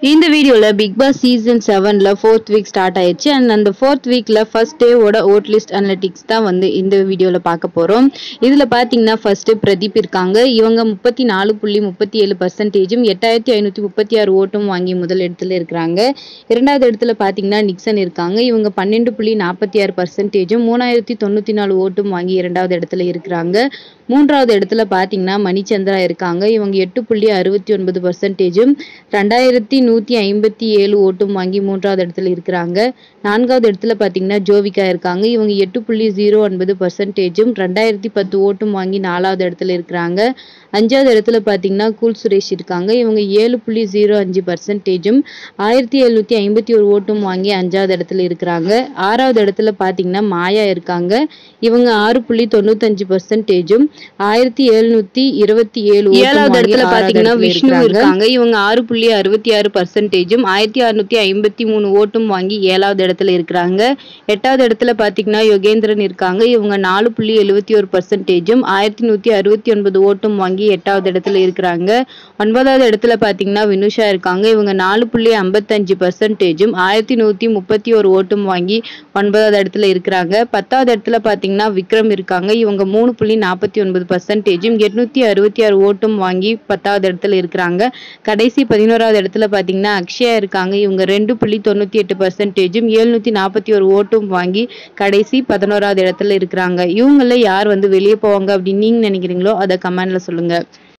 இந்த வீடியோவில் Bigg Boss season செவனில் ஃபோர்த் வீக் ஸ்டார்ட் ஆயிடுச்சு அண்ட் அந்த ஃபோர்த் வீக்கில் ஃபர்ஸ்ட் டேவோட ஓட் லிஸ்ட் அனலிட்டிக்ஸ் தான் வந்து இந்த வீடியோவில் பார்க்க போகிறோம் இதில் பார்த்தீங்கன்னா ஃபர்ஸ்ட்டு பிரதீப் இருக்காங்க இவங்க முப்பத்தி நாலு புள்ளி முப்பத்தி ஏழு பர்சன்டேஜும் எட்டாயிரத்தி ஐநூற்றி முப்பத்தி ஆறு ஓட்டும் வாங்கி முதல் இடத்துல இருக்கிறாங்க இரண்டாவது இடத்துல பார்த்தீங்கன்னா நிக்சன் இருக்காங்க இவங்க பன்னெண்டு புள்ளி நாற்பத்தி ஆறு பர்சன்டேஜும் மூணாயிரத்தி தொண்ணூற்றி நாலு ஓட்டும் வாங்கி இரண்டாவது இடத்துல இருக்கிறாங்க மூன்றாவது இடத்துல பார்த்தீங்கன்னா மணிச்சந்திரா இருக்காங்க இவங்க எட்டு புள்ளி அறுபத்தி ஒன்பது பர்சன்டேஜும் ரெண்டாயிரத்தி நூற்றி ஐம்பத்தி ஏழு ஓட்டும் வாங்கி மூன்றாவது இடத்துல இருக்கிறாங்க நான்காவது இடத்துல பார்த்தீங்கன்னா ஜோவிகா இருக்காங்க இவங்க எட்டு புள்ளி ஜீரோ ஒன்பது பர்சன்டேஜும் ரெண்டாயிரத்தி பத்து ஓட்டும் வாங்கி நாலாவது இடத்துல இருக்கிறாங்க அஞ்சாவது இடத்துல பார்த்தீங்கன்னா கூல் சுரேஷ் இருக்காங்க இவங்க ஏழு புள்ளி ஜீரோ அஞ்சு பர்சன்டேஜும் ஆயிரத்தி எழுநூற்றி ஐம்பத்தி ஒரு ஓட்டும் வாங்கி அஞ்சாவது இடத்துல இருக்கிறாங்க ஆறாவது இடத்துல பார்த்தீங்கன்னா மாயா இருக்காங்க இவங்க ஆறு புள்ளி தொண்ணூத்தஞ்சு பர்சன்டேஜும் ஆயிரத்தி எழுநூத்தி இருபத்தி ஏழு ஏழாவது இடத்துல பாத்தீங்கன்னா விஷ்ணு இருக்காங்க இவங்க ஆறு புள்ளி அறுபத்தி ஆறு பர்சன்டேஜும் ஆயிரத்தி அறுநூத்தி ஐம்பத்தி மூணு ஓட்டும் வாங்கி ஏழாவது இடத்துல இருக்கிறாங்க எட்டாவது இடத்துல பாத்தீங்கன்னா யோகேந்திரன் இருக்காங்க இவங்க நாலு புள்ளி எழுபத்தி ஒரு பர்சன்டேஜும் ஆயிரத்தி நூத்தி அறுபத்தி ஒன்பது ஓட்டும் வாங்கி எட்டாவது இடத்துல இருக்கிறாங்க ஒன்பதாவது இடத்துல பாத்தீங்கன்னா வினுஷா இருக்காங்க இவங்க நாலு புள்ளி ஐம்பத்தஞ்சு பர்சன்டேஜும் ஆயிரத்தி நூத்தி முப்பத்தி ஒரு ஓட்டும் வாங்கி ஒன்பதாவது இடத்துல இருக்கிறாங்க பத்தாவது இடத்துல பாத்தீங்கன்னா விக்ரம் இருக்காங்க இவங்க மூணு புள்ளி நாற்பத்தி ஒன்பது பர்சன்டேஜும் எட்நூத்தி அறுபத்தி ஆறு ஓட்டும் வாங்கி பத்தாவது இடத்துல இருக்கிறாங்க கடைசி பதினோராவது இடத்துல பாத்தீங்கன்னா அக்ஷயா இருக்காங்க இவங்க ரெண்டு புள்ளி தொண்ணூத்தி எட்டு பர்சன்டேஜும் எழுநூத்தி நாற்பத்தி ஒரு ஓட்டும் வாங்கி கடைசி பதினோராவது இடத்துல இருக்கிறாங்க இவங்கள யார் வந்து வெளியே போவாங்க அப்படின்னு நீங்க நினைக்கிறீங்களோ அதை கமெண்ட்ல சொல்லுங்க